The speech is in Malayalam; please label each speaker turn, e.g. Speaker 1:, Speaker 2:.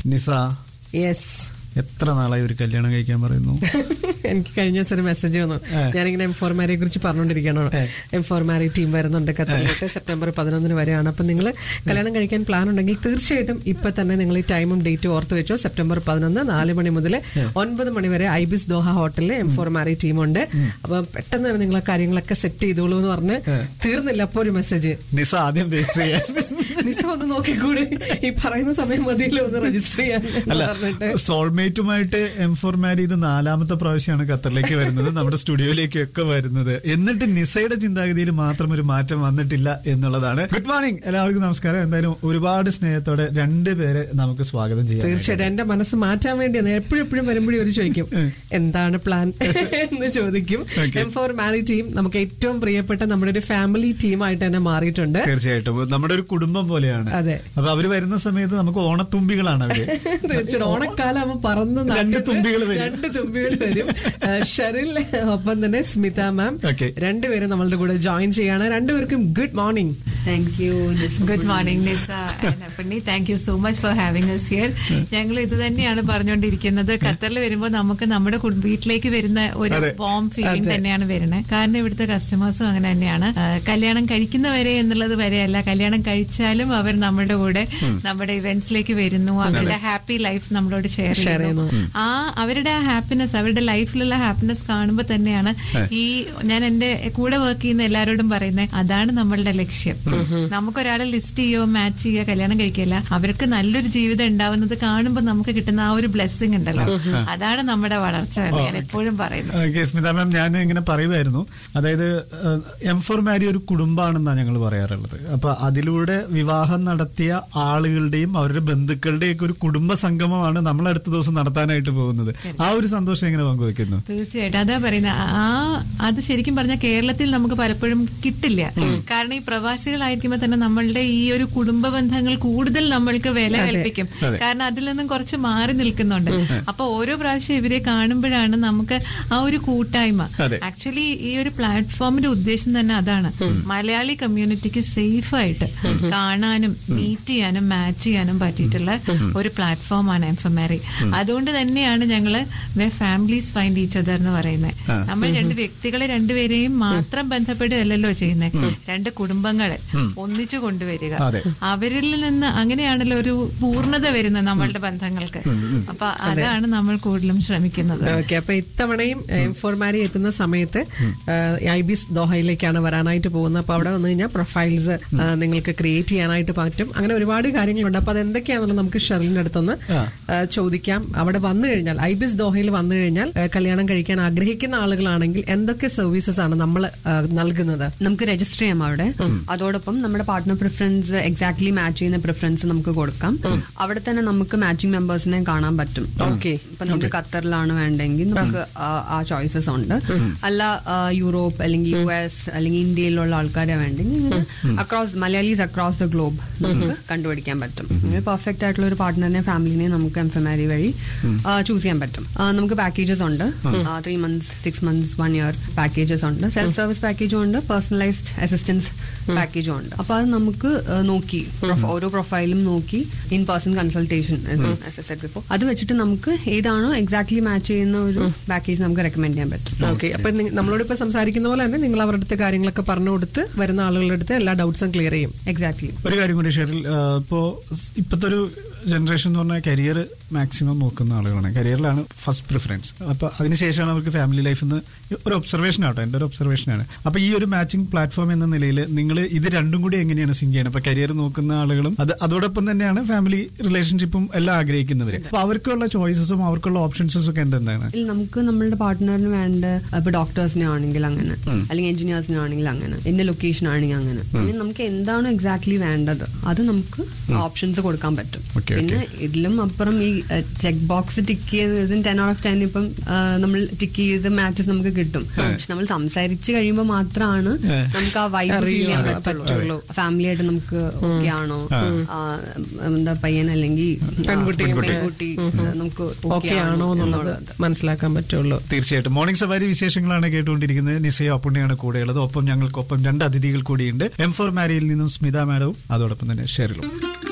Speaker 1: നിസ
Speaker 2: യെസ്
Speaker 1: എത്ര നാളായി ഒരു കല്യാണം കഴിക്കാൻ പറയുന്നു
Speaker 2: എനിക്ക് കഴിഞ്ഞ ദിവസം ഒരു മെസ്സേജ് വന്നു
Speaker 1: ഏ.
Speaker 2: ഞാനിങ്ങനെ എം ഫോർ മാരിയെ കുറിച്ച് പറഞ്ഞുകൊണ്ടിരിക്കുകയാണ്
Speaker 1: ഏ.
Speaker 2: എം ഫോർ മാരി ടീം വരുന്നുണ്ട് ഖത്തറിലേക്ക് സെപ്റ്റംബർ പതിനൊന്നിന് വരെയാണ് അപ്പൊ നിങ്ങൾ കല്യാണം കഴിക്കാൻ പ്ലാൻ ഉണ്ടെങ്കിൽ തീർച്ചയായിട്ടും ഇപ്പൊ തന്നെ നിങ്ങൾ ഈ ടൈമും ഡേറ്റും ഓർത്ത് വെച്ചോ സെപ്റ്റംബർ പതിനൊന്ന് നാല് മണി മുതൽ ഒൻപത് മണി വരെ ഐബിസ് ദോഹ ഹോട്ടലിൽ എം ഫോർ മാരി ടീമുണ്ട് അപ്പൊ പെട്ടെന്ന് തന്നെ നിങ്ങൾ കാര്യങ്ങളൊക്കെ സെറ്റ് ചെയ്തോളൂ എന്ന് പറഞ്ഞ് തീർന്നില്ല അപ്പൊ ഒരു മെസ്സേജ്
Speaker 1: നിസ ആദ്യം രജിസ്റ്റർ ചെയ്യാൻ
Speaker 2: നിസ ഒന്ന് നോക്കിക്കൂടി ഈ പറയുന്ന സമയം മതിയല്ലോ ഒന്ന് രജിസ്റ്റർ ചെയ്യാൻ എന്ന്
Speaker 1: അല്ല
Speaker 2: പറഞ്ഞിട്ട്
Speaker 1: സോൾമേറ്റുമായിട്ട് എം ഫോർ മാരി ഇത് നാലാമത്തെ പ്രാവശ്യമാണ് ഖത്തറിലേക്ക് വരുന്നത് നമ്മുടെ സ്റ്റുഡിയോയിലേക്കൊക്കെ വരുന്നത് എന്നിട്ട് നിസയുടെ ചിന്താഗതിയിൽ മാത്രം ഒരു മാറ്റം വന്നിട്ടില്ല എന്നുള്ളതാണ് ഗുഡ് മോർണിംഗ് എല്ലാവർക്കും നമസ്കാരം എന്തായാലും ഒരുപാട് സ്നേഹത്തോടെ രണ്ടുപേരെ നമുക്ക് സ്വാഗതം ചെയ്യാം
Speaker 2: തീർച്ചയായിട്ടും എന്റെ മനസ്സ് മാറ്റാൻ വേണ്ടിയാണ് എപ്പോഴും എപ്പോഴും വരുമ്പോഴും ഒരു ചോദിക്കും എന്താണ് പ്ലാൻ എന്ന് ചോദിക്കും
Speaker 1: Okay.
Speaker 2: M four marry team നമുക്ക് ഏറ്റവും പ്രിയപ്പെട്ട നമ്മുടെ ഒരു ഫാമിലി ടീമായിട്ട് തന്നെ മാറിയിട്ടുണ്ട്
Speaker 1: തീർച്ചയായിട്ടും നമ്മുടെ ഒരു കുടുംബം പോലെയാണ്
Speaker 2: അതെ.
Speaker 1: അപ്പൊ അവര് വരുന്ന സമയത്ത് നമുക്ക് ഓണത്തുമ്പികളാണ് അവര്
Speaker 2: തീർച്ചയായിട്ടും ഓണക്കാലാവുമ്പോ പറന്ന്
Speaker 1: രണ്ട്
Speaker 2: നടക്കുന്ന
Speaker 1: തുമ്പികൾ വരും.
Speaker 2: രണ്ട് തുമ്പികൾ വരും ആ, ഷെറിൽ ഒപ്പം തന്നെ സ്മിത മാം
Speaker 1: Okay.
Speaker 2: രണ്ടുപേരും നമ്മളുടെ കൂടെ ജോയിൻ ചെയ്യാണ് രണ്ടുപേർക്കും good morning
Speaker 3: Thank you. Nisa.
Speaker 4: Good morning Nisa അപ്പണ്ണി thank you so much for having us here ഞങ്ങൾ ഇത് തന്നെയാണ് പറഞ്ഞുകൊണ്ടിരിക്കുന്നത് ഖത്തറിൽ വരുമ്പോൾ നമുക്ക് നമ്മുടെ കുടുംബ- വീട്ടിലേക്ക് വരുന്ന ഒരു
Speaker 1: അതെ.
Speaker 4: വോം ഫീലിംഗ് തന്നെയാണ് വരുന്നത് കാരണം ഇവിടുത്തെ കസ്റ്റമേഴ്സും അങ്ങനെ തന്നെയാണ് ആ, കല്യാണം കഴിക്കുന്നവരെ എന്നുള്ളത് വരെയല്ല കല്യാണം കഴിച്ചാലും അവർ നമ്മുടെ കൂടെ നമ്മുടെ ഇവന്റ്സിലേക്ക് വരുന്നു അവരുടെ ഹാപ്പി ലൈഫ് നമ്മളോട് ഷെയർ
Speaker 2: Share
Speaker 4: ചെയ്യുന്നു ആ അവരുടെ ആ ഹാപ്പിനെസ് അവരുടെ ലൈഫിലുള്ള ഹാപ്പിനെസ് കാണുമ്പോൾ തന്നെയാണ് ഈ ഞാൻ എന്റെ കൂടെ വർക്ക് ചെയ്യുന്ന എല്ലാവരോടും പറയുന്നത് അതാണ് നമ്മളുടെ ലക്ഷ്യം നമുക്കൊരാളെ ലിസ്റ്റ് ചെയ്യോ മാച്ച് ചെയ്യുക കല്യാണം കഴിക്കില്ല അവർക്ക് നല്ലൊരു ജീവിതം ഉണ്ടാവുന്നത് കാണുമ്പോൾ നമുക്ക് കിട്ടുന്ന ആ ഒരു ബ്ലെസ്സിങ് ഉണ്ടല്ലോ അതാണ് നമ്മുടെ വളർച്ച എന്ന് ഞാൻ എപ്പോഴും പറയുന്നത്
Speaker 1: ഓക്കെ സ്മിത മാം ഞാൻ ഇങ്ങനെ പറയുമായിരുന്നു അതായത് എം ഫോർ മാരി ഒരു കുടുംബമാണെന്നാണ് ഞങ്ങൾ പറയാറുള്ളത് അപ്പൊ അതിലൂടെ വിവാഹം നടത്തിയ ആളുകളുടെയും അവരുടെ ബന്ധുക്കളുടെയും ഒക്കെ ഒരു കുടുംബ സംഗമമാണ് നമ്മൾ അടുത്ത ദിവസം നടത്താനായിട്ട് പോകുന്നത് ആ ഒരു സന്തോഷം എങ്ങനെ പങ്കുവെക്കുന്നു
Speaker 4: തീർച്ചയായിട്ടും അതാ പറയുന്നത് ആ അത് ശരിക്കും പറഞ്ഞാൽ കേരളത്തിൽ നമുക്ക് പലപ്പോഴും കിട്ടില്ല കാരണം ഈ പ്രവാസികളായിരിക്കുമ്പോൾ തന്നെ നമ്മളുടെ ഈ ഒരു കുടുംബ ബന്ധങ്ങൾ കൂടുതൽ നമ്മൾക്ക് വില കൽപ്പിക്കും
Speaker 1: അതെ.
Speaker 4: കാരണം അതിൽ നിന്നും കുറച്ച് മാറി നിൽക്കുന്നുണ്ട് അപ്പൊ ഓരോ പ്രാവശ്യം ഇവരെ കാണുമ്പോഴാണ് നമുക്ക് ആ ഒരു കൂട്ടായ്മ
Speaker 1: അതെ.
Speaker 4: ആക്ച്വലി ഈ ഒരു പ്ലാറ്റ്ഫോമിന്റെ ഉദ്ദേശം തന്നെ അതാണ് മലയാളി കമ്മ്യൂണിറ്റിക്ക് സേഫ് ആയിട്ട് കാണാനും മീറ്റ് ചെയ്യാനും മാച്ച് ചെയ്യാനും പറ്റിയിട്ടുള്ള ഒരു പ്ലാറ്റ്ഫോമാണ് എംഫമാരി അതുകൊണ്ട് തന്നെയാണ് ഞങ്ങള് ഫാമിലീസ് ഫൈൻഡ് ഈച്ച് അതർ എന്ന് പറയുന്നത് നമ്മൾ രണ്ട് വ്യക്തികളെ രണ്ടുപേരെയും മാത്രം ബന്ധപ്പെടുകയല്ലല്ലോ ചെയ്യുന്നത് രണ്ട് കുടുംബങ്ങളെ ഒന്നിച്ചു കൊണ്ടുവരിക
Speaker 1: അതെ.
Speaker 4: അവരിൽ നിന്ന് അങ്ങനെയാണല്ലോ ഒരു പൂർണ്ണത വരുന്നത് നമ്മളുടെ ബന്ധങ്ങൾക്ക് അപ്പൊ അതാണ് നമ്മൾ കൂടുതലും ശ്രമിക്കുന്നത്
Speaker 2: ഓക്കെ അപ്പൊ ഇത്തവണയും ഇൻഫോർമാരി എത്തുന്ന സമയത്ത് ഐബിസ് ദോഹയിലേക്കാണ് വരാനായിട്ട് പോകുന്നത് അപ്പൊ അവിടെ വന്നു കഴിഞ്ഞാൽ പ്രൊഫൈൽസ് നിങ്ങൾക്ക് ക്രിയേറ്റ് ചെയ്യാനായിട്ട് പറ്റും അങ്ങനെ ഒരുപാട് കാര്യങ്ങളുണ്ട് അപ്പൊ അതെന്തൊക്കെയാണെന്നുള്ളത് നമുക്ക് ഷെറിലിന്റെ അടുത്തൊന്ന് ആ, ചോദിക്കാം അവിടെ വന്നു കഴിഞ്ഞാൽ ഐബിസ് ദോഹയിൽ വന്നു കഴിഞ്ഞാൽ ആ, കല്യാണം കഴിക്കാൻ ആഗ്രഹിക്കുന്ന ആളുകളാണെങ്കിൽ എന്തൊക്കെ സർവീസസ് ആണ് നമ്മൾ നൽകുന്നത്
Speaker 3: നമുക്ക് രജിസ്റ്റർ ചെയ്യാം അവിടെ അതോടൊപ്പം നമ്മുടെ പാർട്ട്ണർ പ്രിഫറൻസ് എക്സാക്ട്ലി മാച്ച് ചെയ്യുന്ന പ്രിഫറൻസ് നമുക്ക് കൊടുക്കാം അവിടെ തന്നെ നമുക്ക് മാച്ചിങ് മെമ്പേഴ്സിനെ കാണാൻ പറ്റും
Speaker 2: Okay.
Speaker 3: ഇപ്പൊ നമുക്ക് ഖത്തറിലാണ് വേണ്ടെങ്കിൽ നമുക്ക് ആ- ആ ചോയ്സസ് ഉണ്ട് അല്ല ആ, യൂറോപ്പ് അല്ലെങ്കിൽ യു എസ് അല്ലെങ്കിൽ ഇന്ത്യയിലുള്ള ആൾക്കാരെ വേണ്ടെങ്കിൽ across Malayalis across the globe നമുക്ക് കണ്ടുപിടിക്കാൻ പറ്റും പെർഫെക്റ്റ് ആയിട്ടുള്ള ഒരു പാർട്ട്ണറിനെ ഫാമിലിനെ നമുക്ക് എംഫമാരി വഴി ചൂസ് ചെയ്യാൻ പറ്റും ആ, നമുക്ക് പാക്കേജസ് ഉണ്ട് three months six months one year packages ഉണ്ട് സെൽഫ് സർവീസ് പാക്കേജും ഉണ്ട് പേഴ്സണലൈസ്ഡ് അസിസ്റ്റൻസ് പാക്കേജും ഉണ്ട് അപ്പൊ അത് നമുക്ക് ആ, നോക്കി പ്രൊഫ- ഓരോ പ്രൊഫൈലും നോക്കി ഇൻ പേഴ്സൺ കൺസൾട്ടേഷൻ ബിഫോർ അത് വെച്ചിട്ട് നമുക്ക് ഏതാണോ എക്സാക്ട്ലി മാച്ച് ചെയ്യുന്ന ഒരു പാക്കേജ് നമുക്ക് റെക്കമെൻഡ് ചെയ്യാൻ പറ്റും
Speaker 2: ഓക്കെ അപ്പൊ നി- നമ്മളോട് ഇപ്പൊ സംസാരിക്കുന്ന പോലെ തന്നെ നിങ്ങൾ അവരുടെ അടുത്ത് കാര്യങ്ങളൊക്കെ പറഞ്ഞു കൊടുത്ത് വരുന്ന ആളുകളുടെ അടുത്ത് എല്ലാ ഡൗട്ട്സും ക്ലിയർ ചെയ്യും
Speaker 3: എക്സാക്ട്ലി
Speaker 1: ഒരു കാര്യം കൂടി ഷെറിൽ ആ, ഇപ്പോ സ് ഇപ്പോഴത്തെ ഒരു ജനറേഷൻ എന്ന് പറഞ്ഞാൽ കരിയർ മാക്സിമം നോക്കുന്ന ആളുകളാണ് കരിയറിലാണ് ഫസ്റ്റ് പ്രിഫറൻസ് അപ്പൊ അതിനുശേഷമാണ് അവർക്ക് ഫാമിലി ലൈഫ് എന്ന് ഒരു ഒബ്സർവേഷൻ ആട്ടോ എന്റെ ഒരു ഒബ്സർവേഷനാണ് അപ്പൊ ഈ ഒരു മാച്ചിങ് പ്ലാറ്റ്ഫോം എന്ന നിലയിൽ നിങ്ങൾ ഇത് രണ്ടും കൂടി എങ്ങനെയാണ് സിങ്ക് ചെയ്യുന്നത് ഇപ്പൊ കരിയർ നോക്കുന്ന ആളുകളും അത് അതോടൊപ്പം തന്നെയാണ് ഫാമിലി റിലേഷൻഷിപ്പും എല്ലാം ആഗ്രഹിക്കുന്നവര് അപ്പൊ അവർക്കുള്ള ചോയ്സസും അവർക്കുള്ള ഓപ്ഷൻസും ഒക്കെ എന്തെന്താണ്
Speaker 3: ഇല്ല, നമുക്ക് നമ്മളുടെ പാർട്ട്ണറിന് വേണ്ട ഇപ്പൊ ഡോക്ടേഴ്സിനെ ആണെങ്കിൽ അങ്ങനെ അല്ലെങ്കിൽ എഞ്ചിനീയേഴ്സിനെ ആണെങ്കിൽ അങ്ങനെ ഇന്ന ലൊക്കേഷൻ ആണെങ്കിൽ അങ്ങനെ അങ്ങനെ നമുക്ക് എന്താണോ എക്സാക്ട്ലി വേണ്ടത് അത് നമുക്ക് ഓപ്ഷൻസ് കൊടുക്കാൻ പറ്റും
Speaker 1: Okay,
Speaker 3: പിന്നെ ഇതിലും അപ്പുറം ഈ ചെക്ക് ബോക്സ് ടിക്ക് ചെയ്ത് ടെൻ ഔട്ട് ഓഫ് ടെൻ ഇപ്പം ആ, നമ്മൾ ടിക്ക് ചെയ്ത് മാച്ചസ് നമുക്ക് കിട്ടും പക്ഷെ നമ്മൾ സംസാരിച്ച് കഴിയുമ്പോൾ മാത്രമാണ് നമുക്ക് ആ വൈബ് ഫീൽ ചെയ്യാൻ
Speaker 2: അറിയാൻ
Speaker 3: പറ്റുള്ളൂ ഫാമിലി ആയിട്ട് നമുക്ക് ഓക്കെ ആണോ ആ, എന്താ പയ്യൻ അല്ലെങ്കിൽ
Speaker 2: പെൺകുട്ടി,
Speaker 3: പെൺകുട്ടി നമുക്ക്
Speaker 2: ഓക്കെ ആണോ എന്നുള്ളത് മനസ്സിലാക്കാൻ പറ്റുള്ളൂ
Speaker 1: തീർച്ചയായിട്ടും മോർണിംഗ് സവാരി വിശേഷങ്ങളാണ് കേട്ടുകൊണ്ടിരിക്കുന്നത് നിസയോ അപ്പുണ്ണിയാണ് കൂടെയുള്ളത് ഒപ്പം ഞങ്ങൾക്കൊപ്പം രണ്ട് അതിഥികൾ കൂടിയുണ്ട് എം ഫോർ മാരിയിൽ നിന്നും സ്മിത മാഡവും അതോടൊപ്പം തന്നെ ഷെറിലും